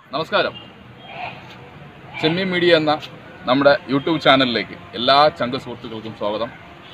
നമസ്കാരം ചെമ്മീൻ മീഡിയ എന്ന നമ്മുടെ യൂട്യൂബ് ചാനലിലേക്ക് എല്ലാ ചങ്ക സുഹൃത്തുക്കൾക്കും സ്വാഗതം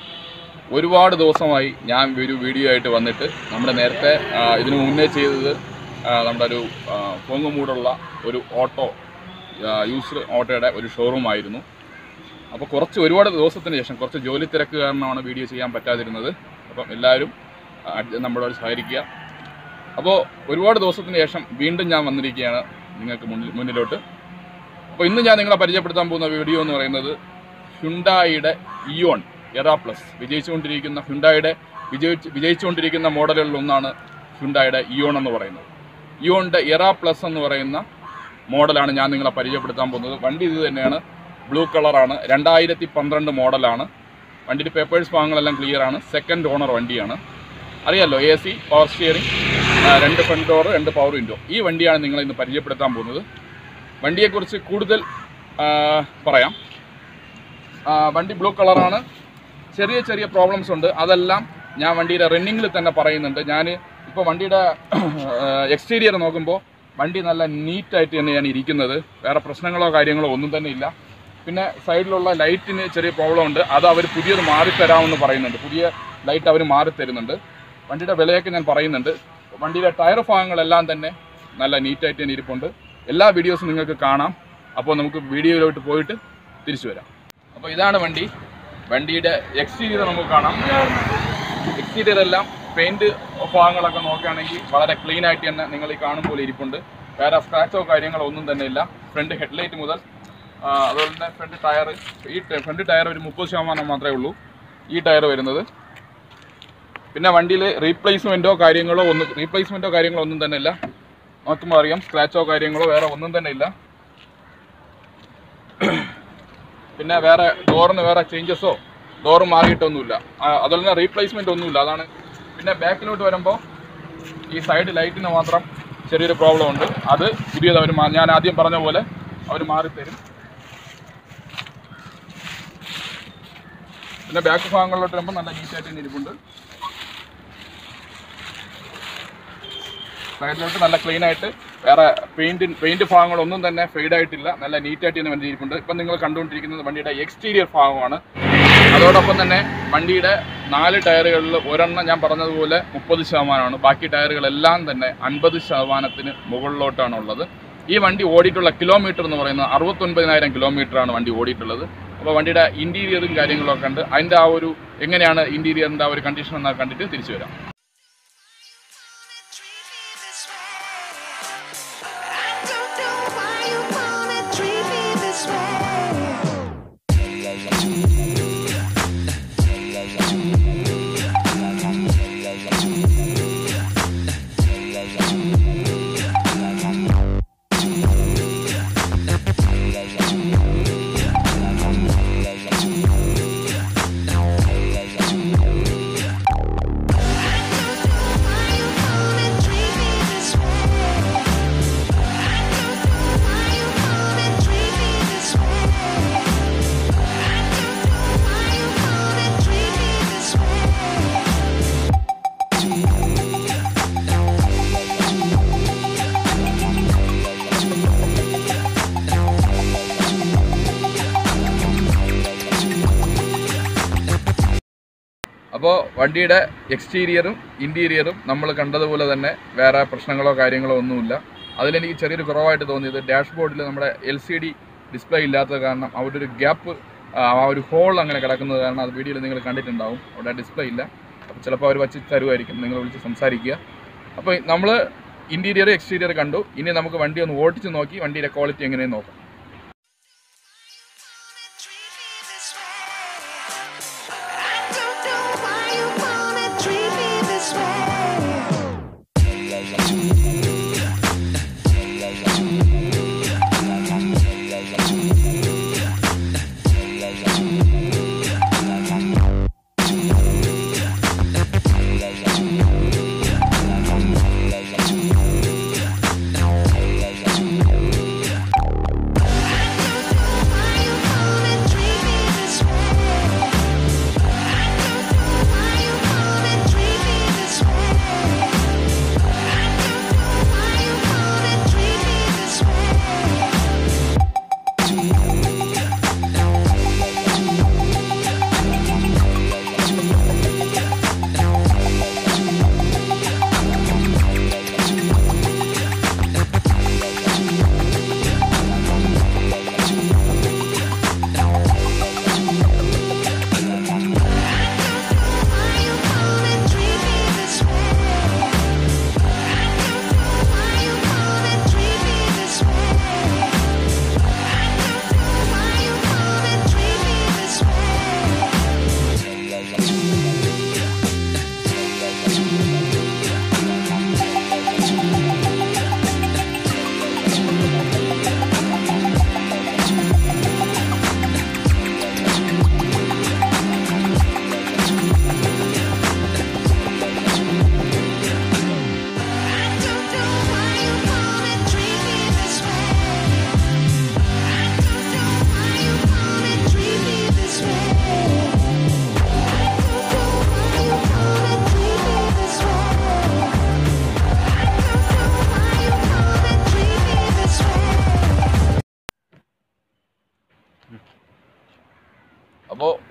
ഒരുപാട് ദിവസമായി ഞാൻ ഒരു വീഡിയോ ആയിട്ട് വന്നിട്ട് നമ്മുടെ നേരത്തെ ആ, ഇതിനു മുന്നേ ചെയ്തത് ആ, നമ്മുടെ ഒരു ആ, പൊങ്ങുമൂടുള്ള ഒരു ഓട്ടോ യൂസർ ഓട്ടോയുടെ ഒരു ഷോറൂം ആയിരുന്നു അപ്പോൾ കുറച്ച് ഒരുപാട് ദിവസത്തിന് ശേഷം കുറച്ച് ജോലി തിരക്ക് കാരണമാണ് വീഡിയോ ചെയ്യാൻ പറ്റാതിരുന്നത് അപ്പം എല്ലാവരും ആ, നമ്മളോട് സഹകരിക്കുക അപ്പോൾ ഒരുപാട് ദിവസത്തിന് ശേഷം വീണ്ടും ഞാൻ വന്നിരിക്കുകയാണ് നിങ്ങൾക്ക് മുന്നിൽ മുന്നിലോട്ട് അപ്പോൾ ഇന്ന് ഞാൻ നിങ്ങളെ പരിചയപ്പെടുത്താൻ പോകുന്ന വീഡിയോ എന്ന് പറയുന്നത് ഹ്യുണ്ടായിയുടെ ഇയോൺ എറ പ്ലസ് വിജയിച്ചുകൊണ്ടിരിക്കുന്ന ഹ്യുണ്ടായിയുടെ വിജയിച്ച് വിജയിച്ചുകൊണ്ടിരിക്കുന്ന മോഡലുകളിൽ ഒന്നാണ് ഹ്യുണ്ടായിയുടെ ഇയോൺ എന്ന് പറയുന്നത് ഇയോണിൻ്റെ എറ പ്ലസ് എന്ന് പറയുന്ന മോഡലാണ് ഞാൻ നിങ്ങളെ പരിചയപ്പെടുത്താൻ പോകുന്നത് വണ്ടി ഇത് തന്നെയാണ് ബ്ലൂ കളറാണ് രണ്ടായിരത്തി പന്ത്രണ്ട് മോഡലാണ് വണ്ടിയുടെ പേപ്പേഴ്സ് ഭാഗങ്ങളെല്ലാം ക്ലിയർ ആണ് സെക്കൻഡ് ഓണർ വണ്ടിയാണ് അറിയാലോ എ സി പവർ സ്റ്റിയറിംഗ് രണ്ട് ഫ്രണ്ട് ഡോർ രണ്ട് പവർ വിൻഡോ ഈ വണ്ടിയാണ് നിങ്ങളെ ഇന്ന് പരിചയപ്പെടുത്താൻ പോകുന്നത് വണ്ടിയെക്കുറിച്ച് കൂടുതൽ ആ, പറയാം ആ, വണ്ടി ബ്ലൂ കളറാണ് ചെറിയ ചെറിയ പ്രോബ്ലംസ് ഉണ്ട് അതെല്ലാം ഞാൻ വണ്ടിയുടെ റണ്ണിങ്ങിൽ തന്നെ പറയുന്നുണ്ട് ഞാൻ ഇപ്പോൾ വണ്ടിയുടെ എക്സ്റ്റീരിയർ നോക്കുമ്പോൾ വണ്ടി നല്ല നീറ്റായിട്ട് തന്നെയാണ് ഇരിക്കുന്നത് വേറെ പ്രശ്നങ്ങളോ കാര്യങ്ങളോ ഒന്നും തന്നെ ഇല്ല പിന്നെ സൈഡിലുള്ള ലൈറ്റിന് ചെറിയ പ്രോബ്ലം ഉണ്ട് അത് അവർ പുതിയത് മാറിത്തരാമെന്ന് പറയുന്നുണ്ട് പുതിയ ലൈറ്റ് അവർ മാറിത്തരുന്നുണ്ട് വണ്ടിയുടെ വിലയൊക്കെ ഞാൻ പറയുന്നുണ്ട് വണ്ടിയുടെ ടയർ ഭാഗങ്ങളെല്ലാം തന്നെ നല്ല നീറ്റായിട്ട് തന്നെ ഇരിപ്പുണ്ട് എല്ലാ വീഡിയോസും നിങ്ങൾക്ക് കാണാം അപ്പോൾ നമുക്ക് വീഡിയോയിലോട്ട് പോയിട്ട് തിരിച്ചു വരാം അപ്പോൾ ഇതാണ് വണ്ടി വണ്ടിയുടെ എക്സ്റ്റീരിയർ നമുക്ക് കാണാം എക്സ്റ്റീരിയർ എല്ലാം പെയിന്റ് ഭാഗങ്ങളൊക്കെ നോക്കുകയാണെങ്കിൽ വളരെ ക്ലീൻ ആയിട്ട് തന്നെ നിങ്ങൾ ഈ കാണും പോലെ ഇരിപ്പുണ്ട് വേറെ സ്ക്രാച്ചോ കാര്യങ്ങളോ ഒന്നും തന്നെ ഇല്ല ഫ്രണ്ട് ഹെഡ്ലൈറ്റ് മുതൽ ആ, അതുപോലെ തന്നെ ഫ്രണ്ട് ടയർ ഈ ഫ്രണ്ട് ടയർ ഒരു മുപ്പത് ശതമാനം മാത്രമേ ഉള്ളൂ ഈ ടയർ വരുന്നത് പിന്നെ വണ്ടിയിൽ റീപ്ലേസ്മെൻറ്റോ കാര്യങ്ങളോ ഒന്നും റീപ്ലേസ്മെൻറ്റോ കാര്യങ്ങളോ ഒന്നും തന്നെ ഇല്ല നോക്കുമ്പോൾ അറിയാം സ്ക്രാച്ചോ കാര്യങ്ങളോ വേറെ ഒന്നും തന്നെ ഇല്ല പിന്നെ വേറെ ഡോറിന് വേറെ ചേഞ്ചസോ ഡോറ് മാറിയിട്ടൊന്നുമില്ല ആ, അതുപോലെ തന്നെ റീപ്ലേസ്മെൻ്റ് ഒന്നുമില്ല അതാണ് പിന്നെ ബാക്കിലോട്ട് വരുമ്പോൾ ഈ സൈഡ് ലൈറ്റിന് മാത്രം ചെറിയൊരു പ്രോബ്ലം ഉണ്ട് അത് പുതിയത് അവർ ഞാൻ ആദ്യം പറഞ്ഞ പോലെ അവർ മാറിത്തരും പിന്നെ ബാക്ക് ഭാഗങ്ങളിലോട്ട് വരുമ്പോൾ നല്ല നീറ്റായിട്ട് തന്നെ ഇരിപ്പുണ്ട് സൈഡിലോട്ട് നല്ല ക്ലീൻ ആയിട്ട് വേറെ പെയിന്റ് പെയിന്റ് ഭാഗങ്ങളൊന്നും തന്നെ ഫെയ്ഡ് ആയിട്ടില്ല നല്ല നീറ്റായിട്ട് തന്നെ വണ്ടി ഇരിപ്പുണ്ട് ഇപ്പം നിങ്ങൾ കണ്ടുകൊണ്ടിരിക്കുന്നത് വണ്ടിയുടെ എക്സ്റ്റീരിയർ ഭാഗമാണ് അതോടൊപ്പം തന്നെ വണ്ടിയുടെ നാല് ടയറുകളിൽ ഒരെണ്ണം ഞാൻ പറഞ്ഞതുപോലെ മുപ്പത് ശതമാനമാണ് ബാക്കി ടയറുകളെല്ലാം തന്നെ അൻപത് ശതമാനത്തിന് മുകളിലോട്ടാണ് ഉള്ളത് ഈ വണ്ടി ഓടിയിട്ടുള്ള കിലോമീറ്റർ എന്ന് പറയുന്നത് അറുപത്തൊൻപതിനായിരം കിലോമീറ്ററാണ് വണ്ടി ഓടിയിട്ടുള്ളത് അപ്പോൾ വണ്ടിയുടെ ഇൻറ്റീരിയറും കാര്യങ്ങളൊക്കെ ഉണ്ട് അതിൻ്റെ ആ ഒരു എങ്ങനെയാണ് ഇൻറ്റീരിയറിൻ്റെ ആ ഒരു കണ്ടീഷൻ എന്നൊക്കെ കണ്ടിട്ട് തിരിച്ചു വരാം I don't know why you wanna treat me this way. Why you wanna treat me this way? I don't know why you wanna treat me this way. I don't know why you wanna treat me this way. അപ്പോൾ വണ്ടിയുടെ എക്സ്റ്റീരിയറും ഇൻറ്റീരിയറും നമ്മൾ കണ്ടതുപോലെ തന്നെ വേറെ പ്രശ്നങ്ങളോ കാര്യങ്ങളോ ഒന്നുമില്ല അതിലെനിക്ക് ചെറിയൊരു കുറവായിട്ട് തോന്നിയത് ഡാഷ്ബോർഡിൽ നമ്മുടെ എൽ സി ഡി ഡിസ്പ്ലേ ഇല്ലാത്തത് കാരണം അവിടെ ഒരു ഗ്യാപ്പ് ആ ഒരു ഹോൾ അങ്ങനെ കിടക്കുന്നത് കാരണം അത് വീഡിയോയിൽ നിങ്ങൾ കണ്ടിട്ടുണ്ടാവും അവിടെ ഡിസ്പ്ലേ ഇല്ല അപ്പോൾ ചിലപ്പോൾ അവർ വച്ച് തരുമായിരിക്കും നിങ്ങൾ വിളിച്ച് സംസാരിക്കുക അപ്പോൾ നമ്മൾ ഇൻറ്റീരിയർ എക്സ്റ്റീരിയർ കണ്ടു ഇനി നമുക്ക് വണ്ടി ഒന്ന് ഓടിച്ച് നോക്കി വണ്ടിയുടെ ക്വാളിറ്റി എങ്ങനെയെന്ന് നോക്കാം Treat me this way. I don't know why you wanna treat me this way. I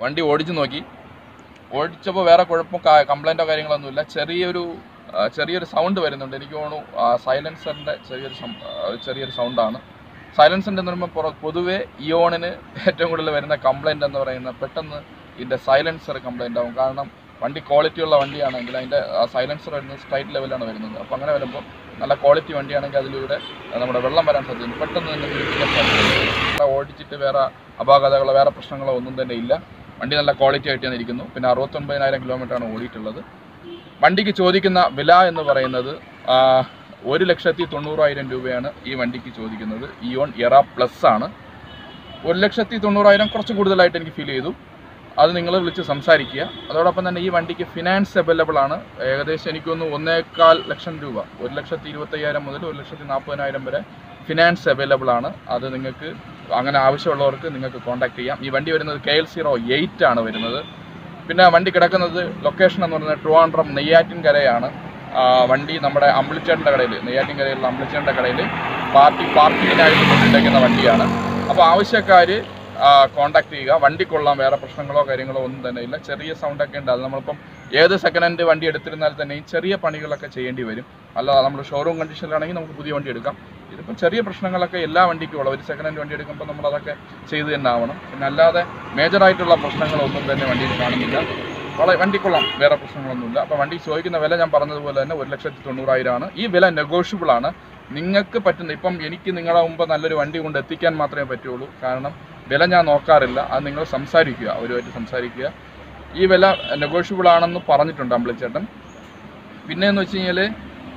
വണ്ടി ഓടിച്ചു നോക്കി ഓടിച്ചപ്പോൾ വേറെ കുഴപ്പം കംപ്ലൈൻറ്റോ കാര്യങ്ങളൊന്നുമില്ല ചെറിയൊരു ആ, ചെറിയൊരു സൗണ്ട് വരുന്നുണ്ട് എനിക്ക് തോന്നുന്നു സൈലൻസറിൻ്റെ ചെറിയൊരു സം- ആ, ചെറിയൊരു സൗണ്ടാണ് സൈലൻസറിൻ്റെ എന്ന് പറയുമ്പോൾ പുറ- പൊതുവേ ഇയോണിന് ഏറ്റവും കൂടുതൽ വരുന്ന കംപ്ലൈൻറ്റ് എന്ന് പറയുന്നത് പെട്ടെന്ന് ഇതിൻ്റെ സൈലൻസർ കംപ്ലൈൻ്റ് ആവും കാരണം വണ്ടി ക്വാളിറ്റി ഉള്ള വണ്ടിയാണെങ്കിൽ അതിൻ്റെ സൈലൻസർ വരുന്നത് സ്ട്രൈറ്റ് ലെവലാണ് വരുന്നത് അപ്പോൾ അങ്ങനെ വരുമ്പോൾ നല്ല ക്വാളിറ്റി വണ്ടിയാണെങ്കിൽ അതിലൂടെ നമ്മുടെ വെള്ളം വരാൻ സാധ്യതയുണ്ട് പെട്ടെന്ന് തന്നെ നിരൂപിക്കാൻ സാധ്യതയുണ്ട് ഓടിച്ചിട്ട് വേറെ അപാകതകളോ വേറെ പ്രശ്നങ്ങളോ ഒന്നും തന്നെ ഇല്ല വണ്ടി നല്ല ക്വാളിറ്റി ആയിട്ട് തന്നെ ഇരിക്കുന്നു പിന്നെ അറുപത്തൊൻപതിനായിരം കിലോമീറ്ററാണ് ഓടിയിട്ടുള്ളത് വണ്ടിക്ക് ചോദിക്കുന്ന വില എന്ന് പറയുന്നത് ആ, ഒരു ലക്ഷത്തി തൊണ്ണൂറായിരം രൂപയാണ് ഈ വണ്ടിക്ക് ചോദിക്കുന്നത് ഇയോൺ എറ പ്ലസ് ആണ് ഒരു ലക്ഷത്തി തൊണ്ണൂറായിരം കുറച്ച് കൂടുതലായിട്ട് എനിക്ക് ഫീൽ ചെയ്തു അത് നിങ്ങൾ വിളിച്ച് സംസാരിക്കുക അതോടൊപ്പം തന്നെ ഈ വണ്ടിക്ക് ഫിനാൻസ് അവൈലബിൾ ആണ് ഏകദേശം എനിക്കൊന്ന് ഒന്നേകാൽ ലക്ഷം രൂപ ഒരു ലക്ഷത്തി ഇരുപത്തയ്യായിരം മുതൽ ഒരു ലക്ഷത്തി നാൽപ്പതിനായിരം വരെ ഫിനാൻസ് അവൈലബിൾ ആണ് അത് നിങ്ങൾക്ക് അങ്ങനെ ആവശ്യമുള്ളവർക്ക് നിങ്ങൾക്ക് കോൺടാക്ട് ചെയ്യാം ഈ വണ്ടി വരുന്നത് കെ എൽ സീറോ എയ്റ്റ് ആണ് വരുന്നത് പിന്നെ വണ്ടി കിടക്കുന്നത് ലൊക്കേഷൻ എന്ന് പറയുന്നത് ട്രിവാൻഡ്രം നെയ്യാറ്റിൻകരയാണ് ആ, വണ്ടി നമ്മുടെ അമ്പിളിച്ചേട്ടൻ്റെ കടയിൽ നെയ്യാറ്റിൻകരയിലുള്ള അമ്പിളിച്ചേട്ടൻ്റെ കടയിൽ പാർട്ടി പാർക്കിങ്ങിനായിട്ട് കൊണ്ടിട്ടേക്കുന്ന വണ്ടിയാണ് അപ്പോൾ ആവശ്യക്കാർ കോൺടാക്ട് ചെയ്യുക വണ്ടി കൊള്ളാം വേറെ പ്രശ്നങ്ങളോ കാര്യങ്ങളോ ഒന്നും തന്നെ ഇല്ല ചെറിയ സൗണ്ടൊക്കെ ഉണ്ട് അത് നമ്മളിപ്പം ഏത് സെക്കൻഡ് ഹാൻഡ് വണ്ടി എടുത്തിരുന്നാൽ തന്നെയും ചെറിയ പണികളൊക്കെ ചെയ്യേണ്ടി വരും അല്ലാതെ നമ്മൾ ഷോറൂം കണ്ടീഷനിലാണെങ്കിൽ നമുക്ക് പുതിയ വണ്ടി എടുക്കാം ഇതിപ്പോൾ ചെറിയ പ്രശ്നങ്ങളൊക്കെ എല്ലാ വണ്ടിക്കും ഉള്ള ഒരു സെക്കൻഡ് ഹാൻഡ് വണ്ടി എടുക്കുമ്പോൾ നമ്മൾ അതൊക്കെ ചെയ്ത് തന്നെ ആവണം പിന്നെ അല്ലാതെ മേജറായിട്ടുള്ള പ്രശ്നങ്ങളൊന്നും തന്നെ വണ്ടിയിൽ കാണുന്നില്ല വളരെ വണ്ടി കൊള്ളാം വേറെ പ്രശ്നങ്ങളൊന്നുമില്ല അപ്പോൾ വണ്ടി ചോദിക്കുന്ന വില ഞാൻ പറഞ്ഞതുപോലെ തന്നെ ഒരു ലക്ഷത്തി തൊണ്ണൂറായിരമാണ് ഈ വില നെഗോഷ്യബിൾ ആണ് നിങ്ങൾക്ക് പറ്റുന്ന ഇപ്പം എനിക്ക് നിങ്ങളുടെ മുമ്പ് നല്ലൊരു വണ്ടി കൊണ്ട് എത്തിക്കാൻ മാത്രമേ പറ്റുള്ളൂ കാരണം വില ഞാൻ നോക്കാറില്ല അത് നിങ്ങൾ സംസാരിക്കുക അവരുമായിട്ട് സംസാരിക്കുക ഈ വില നെഗോഷ്യബിൾ ആണെന്ന് പറഞ്ഞിട്ടുണ്ട് അമ്പിളിച്ചേട്ടൻ പിന്നെ എന്ന് വെച്ച് കഴിഞ്ഞാൽ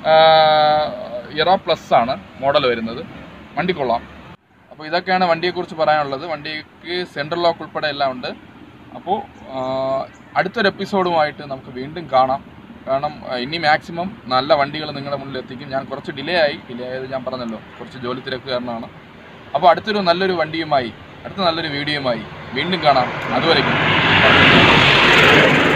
ഇറ പ്ലസ് ആണ് മോഡൽ വരുന്നത് വണ്ടി കൊള്ളാം അപ്പോൾ ഇതൊക്കെയാണ് വണ്ടിയെക്കുറിച്ച് പറയാനുള്ളത് വണ്ടിക്ക് സെൻട്രൽ ലോക്ക് ഉൾപ്പെടെ എല്ലാം ഉണ്ട് അപ്പോൾ അടുത്തൊരു എപ്പിസോഡുമായിട്ട് നമുക്ക് വീണ്ടും കാണാം കാരണം ആ, ഇനി മാക്സിമം നല്ല വണ്ടികൾ നിങ്ങളുടെ മുന്നിൽ എത്തിക്കും ഞാൻ കുറച്ച് ഡിലേ ആയി ഡിലേ ആയത് ഞാൻ പറഞ്ഞല്ലോ കുറച്ച് ജോലി തിരക്ക് കാരണമാണ് അപ്പോൾ അടുത്തൊരു നല്ലൊരു വണ്ടിയുമായി അടുത്ത നല്ലൊരു വീഡിയോയുമായി വീണ്ടും കാണാം അതുവരെയ്ക്കും